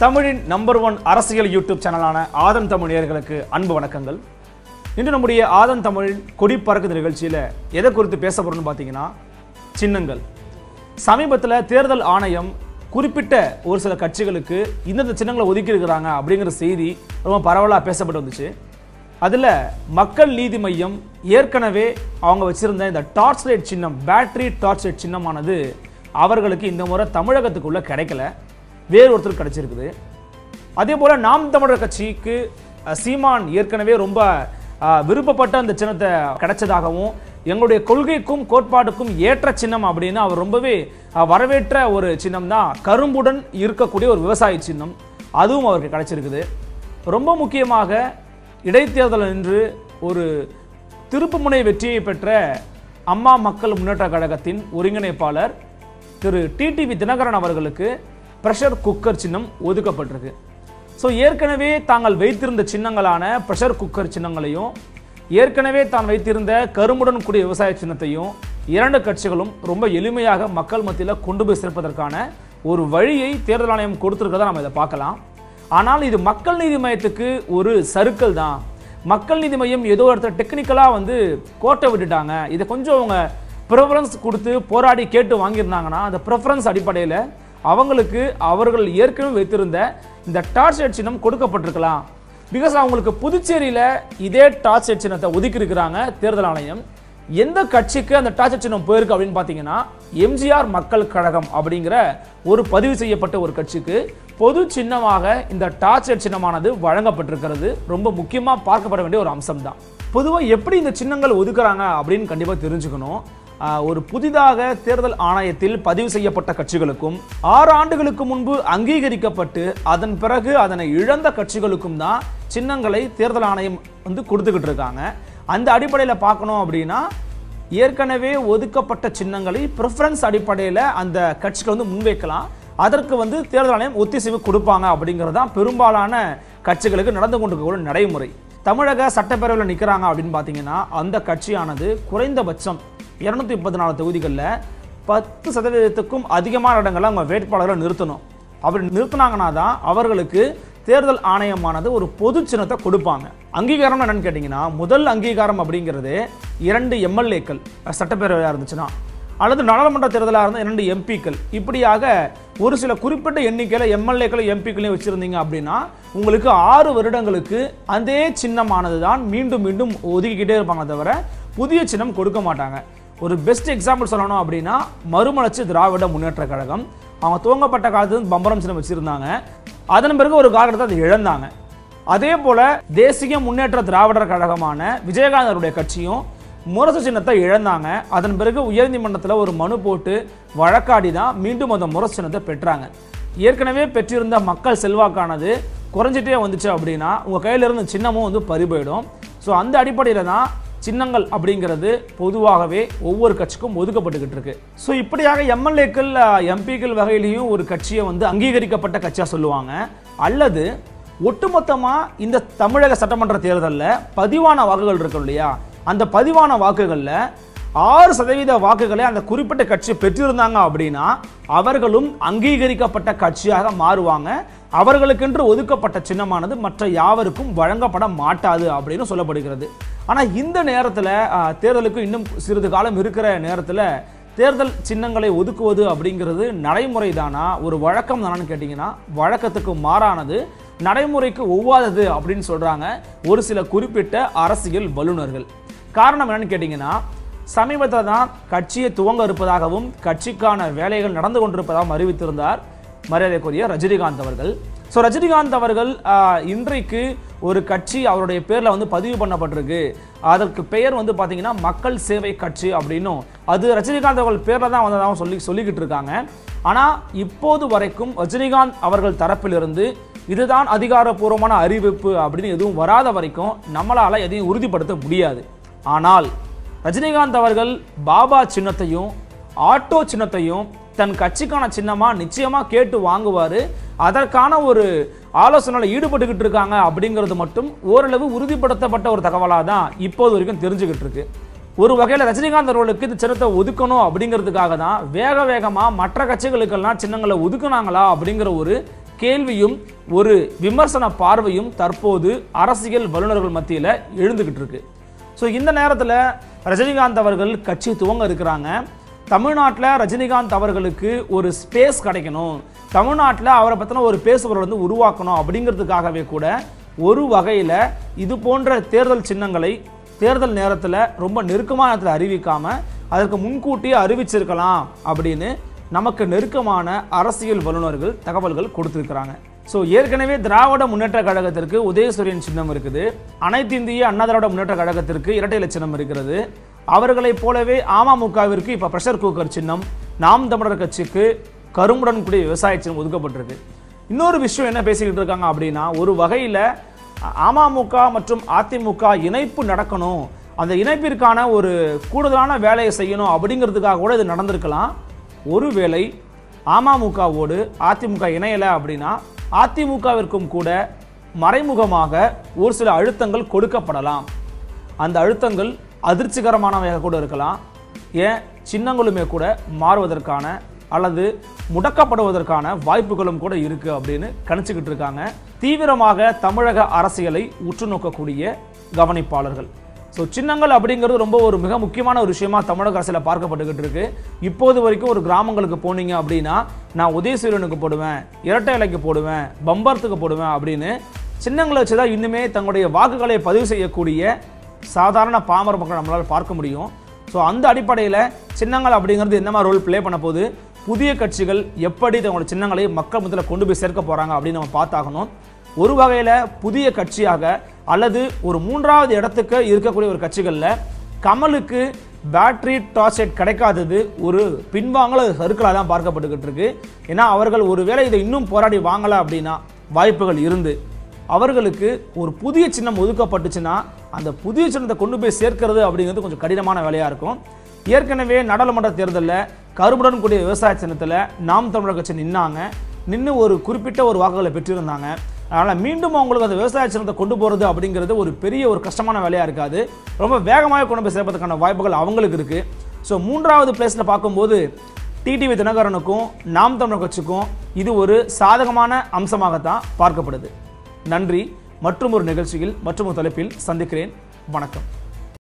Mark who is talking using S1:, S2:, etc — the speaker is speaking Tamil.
S1: தமிழின் நம்பர் ஒன் அரசியல் யூடியூப் சேனலான ஆதன் தமிழ் நேயர்களுக்கு அன்பு வணக்கங்கள் இன்று நம்முடைய ஆதன் தமிழ் கொடி பறக்குது நிகழ்ச்சியில் எதை குறித்து பேச போறோம்னு பார்த்தீங்கன்னா சின்னங்கள் சமீபத்தில் தேர்தல் ஆணையம் குறிப்பிட்ட ஒரு சில கட்சிகளுக்கு இந்தந்த சின்னங்களை ஒதுக்கி இருக்கிறாங்க அப்படிங்கிற செய்தி ரொம்ப பரவலாக பேசப்பட்டு வந்துச்சு அதில் மக்கள் நீதி மையம் ஏற்கனவே அவங்க வச்சிருந்த இந்த டார்ச் லைட் சின்னம் பேட்டரி டார்ச் லைட் சின்னமானது அவர்களுக்கு இந்த முறை தமிழகத்துக்குள்ள கிடைக்கல வேறு ஒருத்தர் கிடைச்சிருக்குது அதே போல நாம் தமிழர் கட்சிக்கு அஹ், சீமான் ஏற்கனவே ரொம்ப அஹ், விருப்பப்பட்ட அந்த சின்னத்தை கிடைச்சதாகவும் எங்களுடைய கொள்கைக்கும் கோட்பாடுக்கும் ஏற்ற சின்னம் அப்படின்னு அவர் ரொம்பவே அஹ், வரவேற்ற ஒரு சின்னம் தான் கரும்புடன் இருக்கக்கூடிய ஒரு விவசாய சின்னம் அதுவும் அவருக்கு கிடைச்சிருக்குது ரொம்ப முக்கியமாக இடைத்தேர்தல் என்று ஒரு திருப்புமுனை வெற்றியை பெற்ற அம்மா மக்கள் முன்னேற்ற கழகத்தின் ஒருங்கிணைப்பாளர் திரு டிடிவி தினகரன் அவர்களுக்கு பிரஷர் குக்கர் சின்னம் ஒதுக்கப்பட்டிருக்கு ஸோ ஏற்கனவே தாங்கள் வைத்திருந்த சின்னங்களான பிரஷர் குக்கர் சின்னங்களையும் ஏற்கனவே தான் வைத்திருந்த கரும்புடன் கூடிய விவசாய சின்னத்தையும் இரண்டு கட்சிகளும் ரொம்ப எளிமையாக மக்கள் மத்தியில் கொண்டு போய் சேர்ப்பதற்கான ஒரு வழியை தேர்தல் ஆணையம் கொடுத்துருக்கதை நம்ம இதை பார்க்கலாம் ஆனால் இது மக்கள் நீதி மையத்துக்கு ஒரு சறுக்கல் தான் மக்கள் நீதி மையம் ஏதோ இடத்துல டெக்னிக்கலாக வந்து கோட்டை விட்டுட்டாங்க இதை கொஞ்சம் அவங்க ப்ரிஃபரன்ஸ் கொடுத்து போராடி கேட்டு வாங்கியிருந்தாங்கன்னா அந்த ப்ரிஃபரன்ஸ் அடிப்படையில் அவங்களுக்கு அவர்கள் ஏற்கனவே வைத்திருந்த இந்த டார்ச் லைட் சின்னம் கொடுக்கப்பட்டிருக்கலாம் பிகாஸ் அவங்களுக்கு புதுச்சேரியில் இதே டார்ச் லைட் சின்னத்தை ஒதுக்கி இருக்கிறாங்க தேர்தல் ஆணையம் எந்த கட்சிக்கு அந்த டார்ச் லைட் சின்னம் போயிருக்கு அப்படின்னு பார்த்தீங்கன்னா எம்ஜிஆர் மக்கள் கழகம் அப்படிங்கிற ஒரு பதிவு செய்யப்பட்ட ஒரு கட்சிக்கு பொது சின்னமாக இந்த டார்ச் லைட் சின்னமானது வழங்கப்பட்டிருக்கிறது ரொம்ப முக்கியமாக பார்க்கப்பட வேண்டிய ஒரு அம்சம் தான் பொதுவாக எப்படி இந்த சின்னங்கள் ஒதுக்குறாங்க அப்படின்னு கண்டிப்பாக தெரிஞ்சுக்கணும் ஆஹ், ஒரு புதிதாக தேர்தல் ஆணையத்தில் பதிவு செய்யப்பட்ட கட்சிகளுக்கும் ஆறு ஆண்டுகளுக்கு முன்பு அங்கீகரிக்கப்பட்டு அதன் பிறகு அதனை இழந்த கட்சிகளுக்கும் தான் சின்னங்களை தேர்தல் ஆணையம் வந்து கொடுத்துக்கிட்டு இருக்காங்க அந்த அடிப்படையில் பார்க்கணும் அப்படின்னா ஏற்கனவே ஒதுக்கப்பட்ட சின்னங்களை ப்ரிஃபரன்ஸ் அடிப்படையில் அந்த கட்சிகள் வந்து முன்வைக்கலாம் அதற்கு வந்து தேர்தல் ஆணையம் ஒத்திசைவு கொடுப்பாங்க அப்படிங்கிறது தான் பெரும்பாலான கட்சிகளுக்கு நடந்து கொண்டிருக்கக்கூடிய நடைமுறை தமிழக சட்டப்பேரவையில் நிற்கிறாங்க அப்படின்னு பார்த்தீங்கன்னா அந்த கட்சியானது குறைந்தபட்சம் இருநூத்தி முப்பத்தி நாலு தொகுதிகளில் பத்து சதவீதத்துக்கும் அதிகமான இடங்களை அவங்க வேட்பாளரை நிறுத்தணும் அப்படி நிறுத்தினாங்கன்னா தான் அவர்களுக்கு தேர்தல் ஆணையமானது ஒரு பொது சின்னத்தை கொடுப்பாங்க அங்கீகாரம் என்னன்னு கேட்டிங்கன்னா முதல் அங்கீகாரம் அப்படிங்கிறது இரண்டு எம்எல்ஏக்கள் சட்டப்பேரவையாக இருந்துச்சுன்னா அல்லது நாடாளுமன்ற தேர்தலாக இருந்த இரண்டு எம்பிக்கள் இப்படியாக ஒரு சில குறிப்பிட்ட எண்ணிக்கையில் எம்எல்ஏக்களை எம்பிக்களையும் வச்சுருந்தீங்க அப்படின்னா உங்களுக்கு ஆறு வருடங்களுக்கு அதே சின்னமானது தான் மீண்டும் மீண்டும் ஒதுக்கிக்கிட்டே இருப்பாங்க தவிர புதிய சின்னம் கொடுக்க மாட்டாங்க ஒரு பெஸ்ட் எக்ஸாம்பிள் சொல்லணும் அப்படின்னா மறுமலர்ச்சி திராவிட முன்னேற்ற கழகம் அவங்க துவங்கப்பட்ட காலத்துல இருந்து பம்பரம் சின்னம் வச்சிருந்தாங்க அதன் பிறகு ஒரு காலகட்டத்தை அதை இழந்தாங்க அதே போல தேசிய முன்னேற்ற திராவிடர் கழகமான விஜயகாந்தருடைய கட்சியும் முரசு சின்னத்தை இழந்தாங்க அதன் பிறகு உயர்நீதிமன்றத்தில் ஒரு மனு போட்டு வழக்காடி தான் மீண்டும் அந்த முரசு சின்னத்தை பெற்றாங்க ஏற்கனவே பெற்றிருந்த மக்கள் செல்வாக்கானது குறைஞ்சிட்டே வந்துச்சு அப்படின்னா உங்கள் கையில் இருந்த சின்னமும் வந்து பறி போயிடும் ஸோ அந்த அடிப்படையில் தான் சின்னங்கள் அப்படிங்கிறது பொதுவாகவே ஒவ்வொரு கட்சிக்கும் ஒதுக்கப்பட்டுக்கிட்டு இருக்கு ஸோ இப்படியாக எம்எல்ஏக்கள் எம்பிக்கள் வகையிலையும் ஒரு கட்சியை வந்து அங்கீகரிக்கப்பட்ட கட்சியாக சொல்லுவாங்க அல்லது ஒட்டுமொத்தமாக இந்த தமிழக சட்டமன்ற தேர்தலில் பதிவான வாக்குகள் இருக்கும் இல்லையா அந்த பதிவான வாக்குகளில் ஆறு சதவீத வாக்குகளை அந்த குறிப்பிட்ட கட்சி பெற்றிருந்தாங்க அப்படின்னா அவர்களும் அங்கீகரிக்கப்பட்ட கட்சியாக மாறுவாங்க அவர்களுக்கென்று ஒதுக்கப்பட்ட சின்னமானது மற்ற யாவருக்கும் வழங்கப்பட மாட்டாது அப்படின்னு சொல்லப்படுகிறது ஆனால் இந்த நேரத்தில் தேர்தலுக்கு இன்னும் சிறிது காலம் இருக்கிற நேரத்தில் தேர்தல் சின்னங்களை ஒதுக்குவது அப்படிங்கிறது நடைமுறை தானா ஒரு வழக்கம் தானான்னு கேட்டிங்கன்னா வழக்கத்துக்கு மாறானது நடைமுறைக்கு ஒவ்வாதது அப்படின்னு சொல்கிறாங்க ஒரு சில குறிப்பிட்ட அரசியல் வல்லுநர்கள் காரணம் என்னன்னு கேட்டிங்கன்னா சமீபத்தில் தான் கட்சியை துவங்க இருப்பதாகவும் கட்சிக்கான வேலைகள் நடந்து கொண்டிருப்பதாகவும் அறிவித்திருந்தார் மரியாதைக்குரிய ரஜினிகாந்த் அவர்கள் ஸோ ரஜினிகாந்த் அவர்கள் ஆஹ், இன்றைக்கு ஒரு கட்சி அவருடைய பேரில் வந்து பதிவு பண்ணப்பட்டிருக்கு அதற்கு பெயர் வந்து பார்த்தீங்கன்னா மக்கள் சேவை கட்சி அப்படின்னும் அது ரஜினிகாந்த் அவர்கள் பேரில் தான் வந்ததாகவும் சொல்லி சொல்லிக்கிட்டு இருக்காங்க ஆனால் இப்போது வரைக்கும் ரஜினிகாந்த் அவர்கள் தரப்பிலிருந்து இதுதான் அதிகாரப்பூர்வமான அறிவிப்பு அப்படின்னு எதுவும் வராத வரைக்கும் நம்மளால் எதையும் உறுதிப்படுத்த முடியாது ஆனால் ரஜினிகாந்த் அவர்கள் பாபா சின்னத்தையும் ஆட்டோ சின்னத்தையும் தன் கட்சிக்கான சின்னமா நிச்சயமா கேட்டு வாங்குவாரு அதற்கான ஒரு ஆலோசனையில் ஈடுபட்டுக்கிட்டு இருக்காங்க அப்படிங்கிறது மட்டும் ஓரளவு உறுதிப்படுத்தப்பட்ட ஒரு தகவலாக தான் இப்போது வரைக்கும் தெரிஞ்சுக்கிட்டு இருக்கு ஒரு வகையில் ரஜினிகாந்த் அவர்களுக்கு இந்த சின்னத்தை ஒதுக்கணும் அப்படிங்கிறதுக்காக தான் வேக வேகமாக மற்ற கட்சிகளுக்கெல்லாம் சின்னங்களை ஒதுக்குனாங்களா அப்படிங்கிற ஒரு கேள்வியும் ஒரு விமர்சன பார்வையும் தற்போது அரசியல் வல்லுநர்கள் மத்தியில் எழுந்துகிட்டு இருக்கு ஸோ இந்த நேரத்தில் ரஜினிகாந்த் அவர்கள் கட்சி துவங்க இருக்கிறாங்க தமிழ்நாட்டில் ரஜினிகாந்த் அவர்களுக்கு ஒரு ஸ்பேஸ் கிடைக்கணும் தமிழ்நாட்டில் அவரை பற்றின ஒரு பேசுபொருள் வந்து உருவாக்கணும் அப்படிங்கிறதுக்காகவே கூட ஒரு வகையில் இது போன்ற தேர்தல் சின்னங்களை தேர்தல் நேரத்தில் ரொம்ப நெருக்கமான நேரத்தில் அறிவிக்காம அதற்கு முன்கூட்டியே அறிவிச்சிருக்கலாம் அப்படின்னு நமக்கு நெருக்கமான அரசியல் வல்லுநர்கள் தகவல்கள் கொடுத்திருக்கிறாங்க ஸோ ஏற்கனவே திராவிட முன்னேற்ற கழகத்திற்கு உதயசூரியன் சின்னம் இருக்குது அனைத்து இந்திய அண்ணா திராவிட முன்னேற்ற கழகத்திற்கு இரட்டை இலை சின்னம் இருக்கிறது அவர்களைப் போலவே அமமுகவிற்கு இப்போ ப்ரெஷர் குக்கர் சின்னம் நாம் தமிழர் கட்சிக்கு கரும்புடன் கூடிய விவசாய சின்னம் ஒதுக்கப்பட்டிருக்கு இன்னொரு விஷயம் என்ன பேசிக்கிட்டு இருக்காங்க அப்படின்னா ஒரு வகையில் அமமுக மற்றும் அதிமுக இணைப்பு நடக்கணும் அந்த இணைப்பிற்கான ஒரு கூடுதலான வேலையை செய்யணும் அப்படிங்கிறதுக்காக கூட இது நடந்திருக்கலாம் ஒருவேளை அமமுகவோடு அதிமுக இணையலை அப்படின்னா அதிமுகவிற்கும் கூட மறைமுகமாக ஒரு சில அழுத்தங்கள் கொடுக்கப்படலாம் அந்த அழுத்தங்கள் அதிர்ச்சிகரமானவையாக கூட இருக்கலாம் ஏன் சின்னங்களுமே கூட மாறுவதற்கான அல்லது முடக்கப்படுவதற்கான வாய்ப்புகளும் கூட இருக்கு அப்படின்னு கணிச்சுக்கிட்டு இருக்காங்க தீவிரமாக தமிழக அரசியலை உற்று நோக்கக்கூடிய கவனிப்பாளர்கள் ஸோ சின்னங்கள் அப்படிங்கிறது ரொம்ப ஒரு மிக முக்கியமான ஒரு விஷயமா தமிழக அரசியலில் பார்க்கப்பட்டுக்கிட்டு இருக்கு இப்போது வரைக்கும் ஒரு கிராமங்களுக்கு போனீங்க அப்படின்னா நான் உதயசூரியனுக்கு போடுவேன் இரட்டை இலைக்கு போடுவேன் பம்பரத்துக்கு போடுவேன் அப்படின்னு சின்னங்களை வச்சு தான் இன்னுமே தங்களுடைய வாக்குகளை பதிவு செய்யக்கூடிய சாதாரண பாமர மக்கள் நம்மளால் பார்க்க முடியும் ஸோ அந்த அடிப்படையில் சின்னங்கள் அப்படிங்கிறது என்ன மாதிரி ரோல் ப்ளே பண்ண போது புதிய கட்சிகள் எப்படி தங்களோட சின்னங்களை மக்கள் முதல்ல கொண்டு போய் சேர்க்க போகிறாங்க அப்படின்னு நம்ம பார்த்தாகணும் ஒரு வகையில் புதிய கட்சியாக அல்லது ஒரு மூன்றாவது இடத்துக்கு இருக்கக்கூடிய ஒரு கட்சிகளில் கமலுக்கு பேட்டரி டார்ச் லைட் கிடைக்காதது ஒரு பின்வாங்கல சருக்களாக தான் பார்க்கப்பட்டுக்கிட்டு இருக்கு ஏன்னா அவர்கள் ஒருவேளை இதை இன்னும் போராடி வாங்கலை அப்படின்னா வாய்ப்புகள் இருந்து அவர்களுக்கு ஒரு புதிய சின்னம் ஒதுக்கப்பட்டுச்சுன்னா அந்த புதிய சின்னத்தை கொண்டு போய் சேர்க்கிறது அப்படிங்கிறது கொஞ்சம் கடினமான வேலையாக இருக்கும் ஏற்கனவே நாடாளுமன்ற தேர்தலில் கரும்புடன் கூடிய விவசாய சின்னத்தில் நாம் தமிழர் கட்சி நின்னாங்க நின்று ஒரு குறிப்பிட்ட ஒரு வாக்குகளை பெற்றிருந்தாங்க அதனால் மீண்டும் அவங்களுக்கு அந்த விவசாய சின்னத்தை கொண்டு போகிறது அப்படிங்கிறது ஒரு பெரிய ஒரு கஷ்டமான வேலையாக இருக்காது ரொம்ப வேகமாக கொண்டு போய் சேர்ப்பதற்கான வாய்ப்புகள் அவங்களுக்கு இருக்குது ஸோ மூன்றாவது பிளேஸில் பார்க்கும்போது டிடிவி தினகரனுக்கும் நாம் தமிழர் கட்சிக்கும் இது ஒரு சாதகமான அம்சமாகத்தான் பார்க்கப்படுது நன்றி மற்றும் ஒரு நிகழ்ச்சியில் மற்றும் ஒரு தலைப்பில் சந்திக்கிறேன் வணக்கம்